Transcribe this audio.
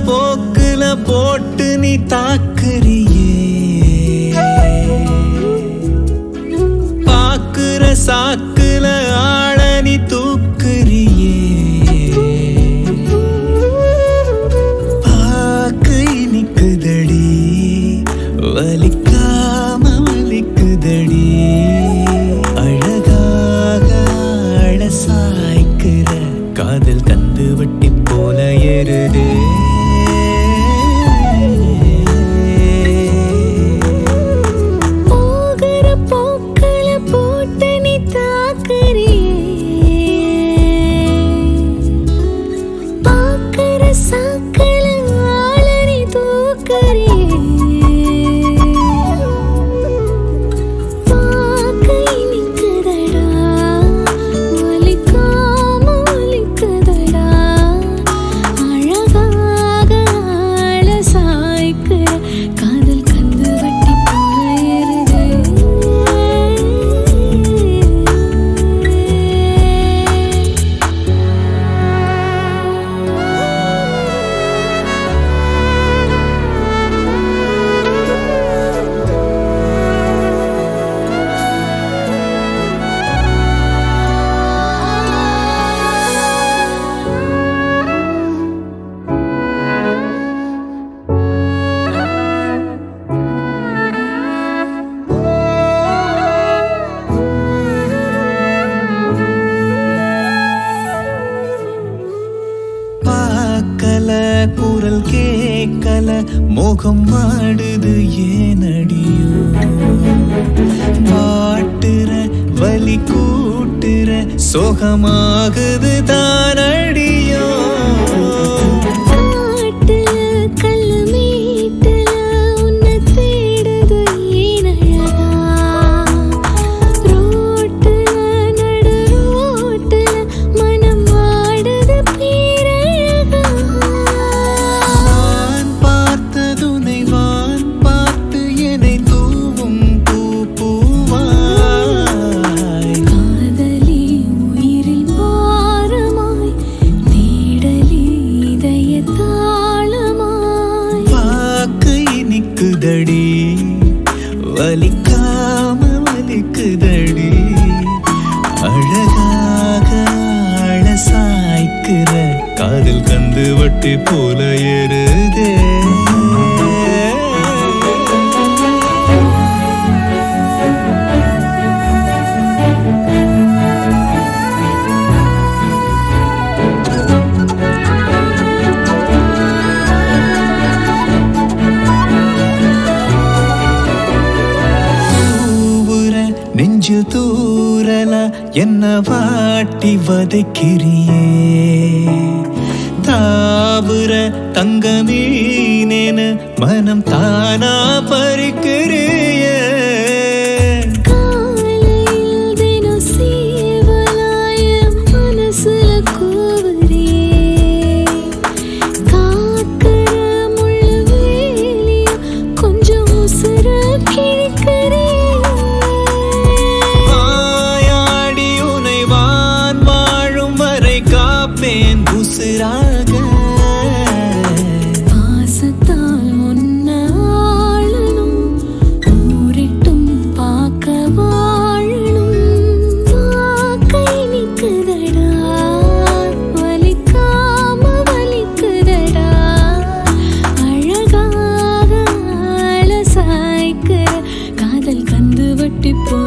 போக்குல போட்டு நீ தாக்குறியே பாக்குற சாக்குல ஆள நீ தூக்குறியே பாக்கு இனிக்குதடி வலிக்காம வலிக்குதடி அழகாக அழ சாய்க்கிற காதல் கந்து வட்டி போல ஏறுதே போகிற போக்குல போட்டு நீ தாக்குறியே பாக்குற சாக்குல ஆள நீ தூக்குறியே பாக்கு இனிக்குதடா வலிக்காம வலிக்குதடா அழகாக ஆள சாய்க்கிற காதல் கந்து வட்டி போல ஏறுதே பார்க்கல குரல் கேட்கல முகம் மாடுது ஏனடியோ பாட்டுற வலி கூட்டுற சோகமாகுது தானடியோ காட்டுல கல்லு மீட்டுல உன்னை தேடுது ஏனழகா ரோட்டுல நடு ரோட்டுல மனம் ஆடுது பேரழகா நான் பார்த்ததுனை வான் பார்த்து என்னை தூவும் பூ பூவாய் காதலி உயிரில் பாரமாய் தேடலி இதய தாளமாய் பாக்கு இனிக்குதடி வலிக்காம வலிக்குதடி அழகாக அழ சாய்க்கிற காதல் கந்து வட்டி போல ஏறுதே தூவுற நெஞ்சு தூரல என்ன வாட்டி வதைக்கிறியே தாவுற தங்க மீனேன்னு மனம் தானா பறிக்கிறியே காலையில் தினம் சீவலாய மனசுல கூவுறியே காக்கிற முள்ளு வேலிய கொஞ்சம் உசுர கிழிக்கிறியே வாயாடி உனை வான் வாழும் வரை காப்பேன் உசுராக பாசத்தால் உன்ன ஆளணும் ஊரிட்டும் பார்க்க வாழணும் வாக்கை நிக்குதடா வலிக்காம வலிக்குதடா அழகாக ஆள சாய்க்கிற காதல் கந்து வட்டி போ